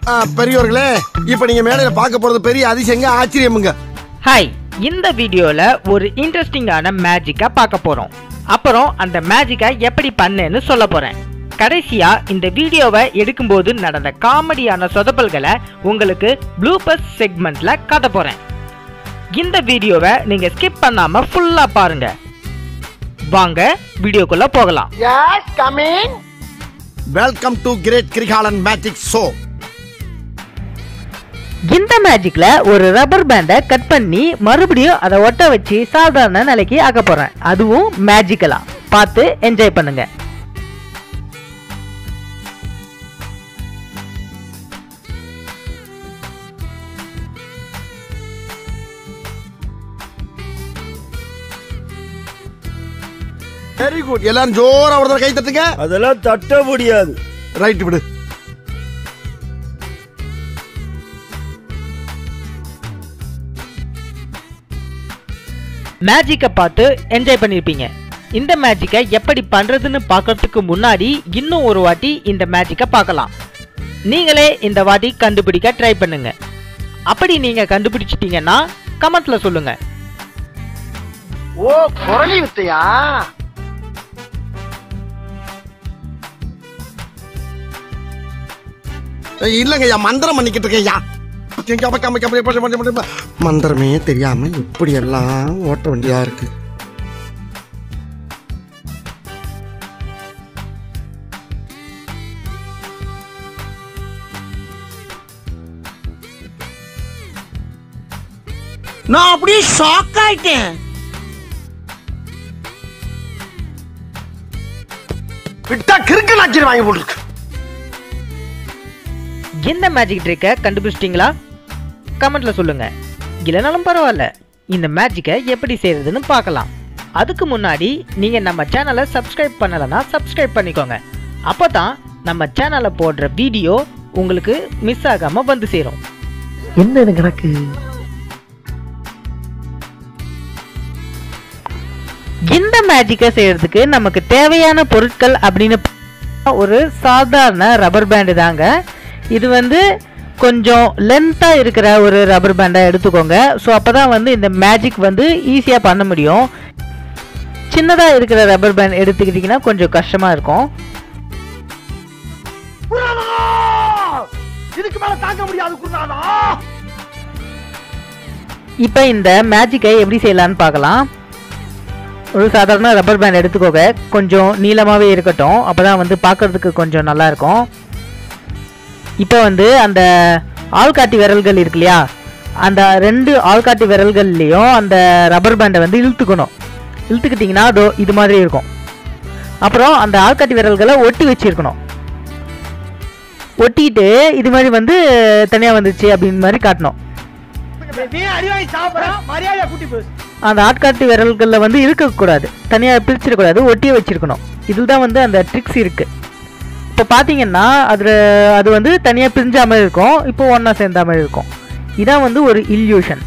ஆ, பெரியவர்களே இப்ப நீங்க மேடையில பார்க்க போறது பெரிய அதிசயங்க ஆச்சரியமுங்க ஹாய் இந்த வீடியோல ஒரு இன்ட்ரெஸ்டிங்கான மேஜிக்கா பார்க்க போறோம் அப்புறம் அந்த மேஜிக்கை எப்படி பண்ணேன்னு சொல்ல போறேன் கடைசியா இந்த வீடியோவை எடுக்கும்போது நடந்த காமெடியான சொதப்பல்களை உங்களுக்கு ப்ளூபஸ் செக்மெண்ட்ல காட்ட போறேன் இந்த வீடியோவை நீங்க ஸ்கிப் பண்ணாம ஃபுல்லா பாருங்க வாங்க வீடியோக்குள்ள போகலாம் welcome to great Kirikalan magic show இந்த மேஜிக்ல ஒரு ரப்பர் பேண்டை கட் பண்ணி மறுபடியும் அதை ஒட்ட வச்சு சாதாரண நிலைக்கு ஆக்க போறேன் அதுவும் மேஜிக்கலா பார்த்து என்ஜாய் பண்ணுங்க வெரி குட் எல்லாரும் ஜோரா ஒரு தடவை கை தட்டுங்க அதெல்லாம் தட்ட முடியாது ரைட் விடு மேஜிக்கை பார்த்து என்ஜாய் பண்ணியிருப்பீங்க இந்த மேஜிக்கை எப்படி பண்றதுன்னு பார்க்கறதுக்கு முன்னாடி இன்னும் ஒரு வாட்டி இந்த மேஜிக்கை பார்க்கலாம் நீங்களே இந்த வாட்டி கண்டுபிடிக்க ட்ரை பண்ணுங்க அப்படி நீங்க கண்டுபிடிச்சிட்டீங்கன்னா கமெண்ட்ல சொல்லுங்க ஓ குரலி வித்தையா ஏய், இல்லங்க ஐயா மந்திரம் பண்ணிக்கிட்டு இருக்கேன் ஐயா கம்ம, கம்ம, கம்ம, கம்ம, கம்ம, கம்ம. மந்திரமே தெரியாம இப்படி எல்லாம் ஓட்ட வேண்டியதா இருக்கு நான் அப்படியே ஷாக் ஆயிட்டேன் விட்டா கிறுக்கு நாச்சிரு வாங்கி போட்டுருக்கு இந்த மேஜிக் ட்ரிக்கை கண்டுபிடிச்சிட்டிங்களா கமெண்ட்ல சொல்லுங்க இல்லைனாலும் பரவாயில்ல இந்த மேஜிக்கை எப்படி செய்யறதுன்னு பார்க்கலாம் அதுக்கு முன்னாடி நீங்க நம்ம சேனலை சப்ஸ்கிரைப் பண்ணலைன்னா சப்ஸ்கிரைப் பண்ணிக்கோங்க அப்போ தான் நம்ம சேனலை போடுற வீடியோ உங்களுக்கு மிஸ் ஆகாம வந்து சேரும் என்ன இது கணக்கு இந்த மேஜிக்கை செய்யறதுக்கு நமக்கு தேவையான பொருட்கள் அப்படின்னு பார்த்தா ஒரு சாதாரண ரப்பர் பேண்டு தாங்க இது வந்து கொஞ்சம் லென்த்தாக இருக்கிற ஒரு ரப்பர் பேண்டை எடுத்துக்கோங்க ஸோ அப்போ தான் வந்து இந்த மேஜிக் வந்து ஈஸியாக பண்ண முடியும் சின்னதாக இருக்கிற ரப்பர் பேண்ட் எடுத்துக்கிட்டிங்கன்னா கொஞ்சம் கஷ்டமாக இருக்கும் இதுக்கு மேல தாங்க முடியாது குருநாதா இப்போ இந்த மேஜிக்கை எப்படி செய்யலான்னு பார்க்கலாம் ஒரு சாதாரண ரப்பர் பேண்ட் எடுத்துக்கோங்க கொஞ்சம் நீளமாகவே இருக்கட்டும் அப்போ தான் வந்து பார்க்கறதுக்கு கொஞ்சம் நல்லா இருக்கும் இப்போ வந்து அந்த ஆள்காட்டி விரல்கள் இருக்கு இல்லையா அந்த ரெண்டு ஆள்காட்டி விரல்கள்லேயும் அந்த ரப்பர் பேண்டை வந்து இழுத்துக்கணும் இழுத்துக்கிட்டிங்கன்னா அதோ இது மாதிரி இருக்கும் அப்புறம் அந்த ஆள்காட்டி விரல்களை ஒட்டி வச்சிருக்கணும் ஒட்டிட்டு இது மாதிரி வந்து தனியாக வந்துச்சு அப்படின்னு மாதிரி காட்டணும் நீ அறிவாய் சாப்பிடா மரியாதை கூட்டி போய் அந்த ஆட்காட்டி விரல்களில் வந்து இருக்கக்கூடாது தனியாக பிரிச்சிடக்கூடாது ஒட்டியே வச்சிருக்கணும் இதில் தான் வந்து அந்த ட்ரிக்ஸ் இருக்கு இப்போ பார்த்தீங்கன்னா அதில் அது வந்து தனியாக பிரிஞ்ச மாதிரி இருக்கும் இப்போ ஒன்றா சேர்ந்த மாதிரி இருக்கும் இதான் வந்து ஒரு இல்யூஷன்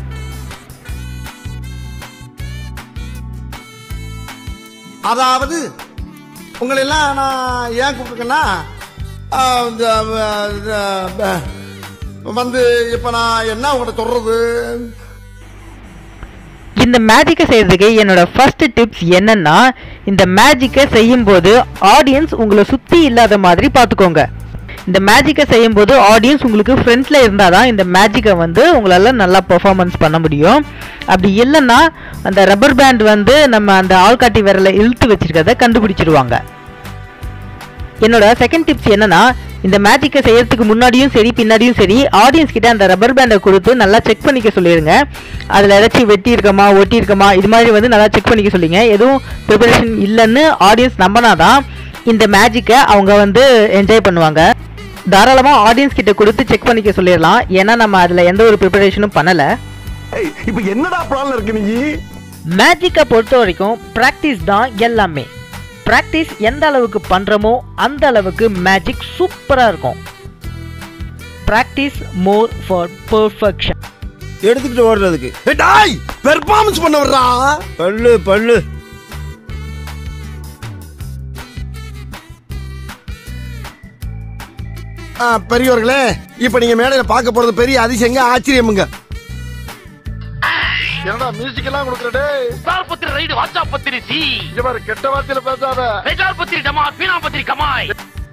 அதாவது உங்களை எல்லாம் நான் ஏன் கூப்பிட்டுருக்கேன்னா ஆ, இந்த, ஆ, இந்த, ஆ, வந்து இப்ப நான் என்ன உங்கள்கிட்ட சொல்றது இந்த மேஜிக்கை செய்யறதுக்கு என்னோட ஃபர்ஸ்ட் டிப்ஸ் என்னன்னா இந்த மேஜிக்கை செய்யும்போது ஆடியன்ஸ் உங்களை சுற்றி இல்லாத மாதிரி பார்த்துக்கோங்க இந்த மேஜிக்கை செய்யும்போது ஆடியன்ஸ் உங்களுக்கு ஃப்ரெண்ட்ஸில் இருந்தால் தான் இந்த மேஜிக்கை வந்து உங்களால் நல்லா பெர்ஃபார்மன்ஸ் பண்ண முடியும் அப்படி இல்லைன்னா அந்த ரப்பர் பேண்ட் வந்து நம்ம அந்த ஆள்காட்டி விரலை இழுத்து வச்சிருக்கிறத கண்டுபிடிச்சிருவாங்க என்னோட செகண்ட் டிப்ஸ் என்னன்னா இந்த மேஜிக்கை செய்யறதுக்கு முன்னாடியும் சரி பின்னாடியும் சரி ஆடியன்ஸ் கிட்ட அந்த ரப்பர் பேண்டை கொடுத்து நல்லா செக் பண்ணிக்க சொல்லிடுங்க அதில் ஏதாச்சும் வெட்டி இருக்கமா ஒட்டி இருக்கமா இது மாதிரி வந்து நல்லா செக் பண்ணிக்க சொல்லிங்க எதுவும் ப்ரிப்பரேஷன் இல்லைன்னு ஆடியன்ஸ் நம்பினாதான் இந்த மேஜிக்கை அவங்க வந்து என்ஜாய் பண்ணுவாங்க தாராளமாக ஆடியன்ஸ் கிட்ட கொடுத்து செக் பண்ணிக்க சொல்லிடலாம் ஏன்னா நம்ம அதில் எந்த ஒரு ப்ரிப்பரேஷனும் பண்ணலை இப்ப என்னடா பிளான்ல இருக்கு நீ மேஜிக்கை பொறுத்த வரைக்கும் ப்ராக்டிஸ் தான் எல்லாமே ப்ராக்டிஸ் எந்த அளவுக்கு பண்ணுறோமோ அந்த அளவுக்கு மேஜிக் சூப்பராக இருக்கும் ப்ராக்டிஸ் மோர் ஃபார் பர்ஃபெக்ஷன் எடுத்துக்கிட்டு ஓடுறதுக்கு ஏய், டாய் பெர்ஃபார்மன்ஸ் பண்ண வர்றா பல்லு பல்லு ஆ, பெரியவர்களே இப்ப நீங்க மேடையில பார்க்க போறது பெரிய அதிசயங்க ஆச்சரியமுங்க என்னடா மியூசிக் எல்லாம் கொடுக்கறடே ஸ்டார் பத்திரி ரைடு வாட்ஸ்அப் பத்திரி சி இவர் கெட்ட வார்த்தையில பேசாத ரெஜார் பத்திரி டமார் பீனா பத்திரி கமாய்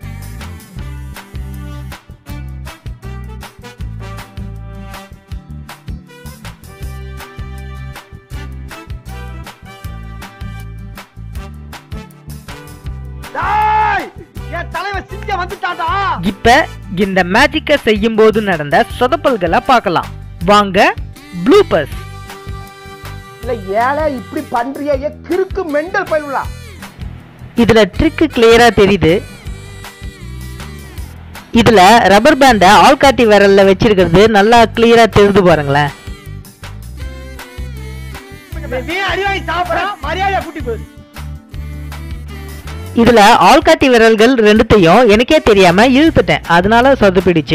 டேய், என் தலைவன் சிங்க வந்துட்டான்டா இப்ப இந்த மேஜிக்கை செய்யும் போது நடந்த சொதப்பல்களை பார்க்கலாம் வாங்க ப்ளூபர்ஸ் இல்ல ஏழை இப்படி பண்றியே ஏ கிறுக்கு மெண்டல் பயிலுலா இதுல ட்ரிக் கிளியரா தெரியுது இதுல ரப்பர் பேண்ட ஆள்காட்டி விரல்ல வச்சிருக்கிறது நல்லா கிளியரா தெரிஞ்சு பாருங்களேன் நீ அடி வாங்கி சாப்பிடறான் மரியாதையா கூட்டி போயிரு இதுல ஆள்காட்டி விரல்கள் ரெண்டுத்தையும் எனக்கே தெரியாம இழுத்துட்டேன் அதனால சொதப்பிடுச்சு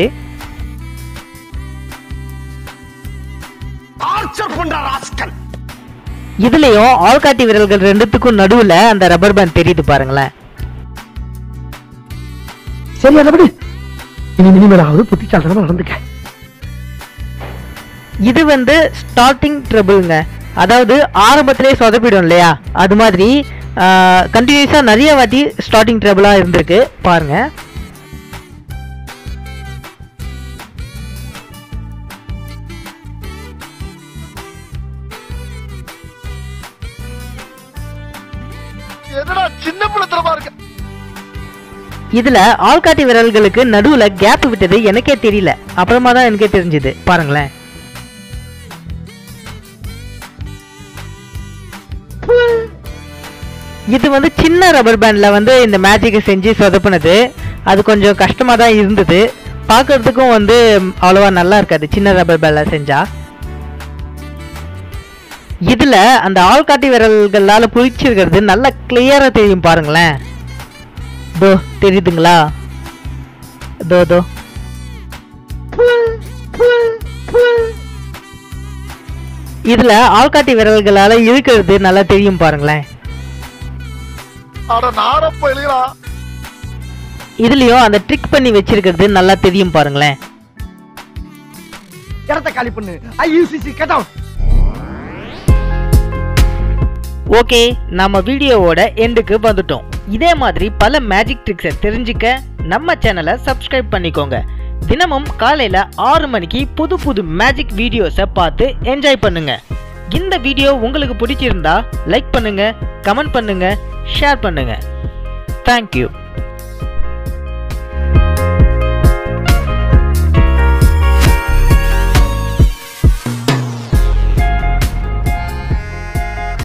டார்ச்சர் பண்ற ராஸ்கல் இதுலயும் ஆள்காட்டி விரல்கள் ரெண்டுத்துக்கும் நடுவுல அந்த ரப்பர் பேண்ட் தெரியுது பாருங்களேன் சரி அதை விடு இனி இனிமேலாவது புத்திசாலித்தனமா நடந்துக்க இது வந்து ஸ்டார்டிங் ட்ரபிள்ங்க அதாவது ஆரம்பத்திலே சொதப்பிடும் இல்லையா அது மாதிரி கண்டினியூஸா நிறைய வாட்டி ஸ்டார்டிங் ட்ரபிளா இருந்திருக்கு பாருங்க என்னடா சின்ன பிள்ளைத்தனமா இருக்க இதுல ஆள்காட்டி விரல்களுக்கு நடுவுல கேப் விட்டது எனக்கே தெரியல அப்புறமா தான் எனக்கே தெரிஞ்சது பாருங்களேன் இது வந்து சின்ன ரப்பர் பேண்ட்ல வந்து இந்த மேஜிக்கை செஞ்சு சொதப்புனது அது கொஞ்சம் கஷ்டமா தான் இருந்தது பார்க்கறதுக்கும் வந்து அவ்வளவா நல்லா இருக்காது சின்ன ரப்பர் பேண்ட்ல செஞ்சா இதுல அந்த ஆள்காட்டி விரல்களால புளிச்சிருக்கிறது நல்லா கிளியரா தெரியும் பாருங்களேன் தோ தெரியுதுங்களா தோ தோ இதுல ஆள்காட்டி விரல்களால இழுக்கிறது நல்லா தெரியும் பாருங்களேன் அட நாரப்ப எழுகிறா இதுலயும் அந்த ட்ரிக் பண்ணி வச்சிருக்கிறது நல்லா தெரியும் பாருங்களேன் இடத்த காலி பண்ணு ஐயூசிசி கட் அவுட் ஓகே நம்ம வீடியோவோட எண்டுக்கு வந்துட்டோம் இதே மாதிரி பல மேஜிக் ட்ரிக்ஸை தெரிஞ்சுக்க நம்ம சேனலை சப்ஸ்கிரைப் பண்ணிக்கோங்க தினமும் காலையில ஆறு மணிக்கு புது புது மேஜிக் வீடியோஸை பார்த்து என்ஜாய் பண்ணுங்க இந்த வீடியோ உங்களுக்கு பிடிச்சிருந்தா லைக் பண்ணுங்க கமெண்ட் பண்ணுங்க ஷேர் பண்ணுங்க தேங்க்யூ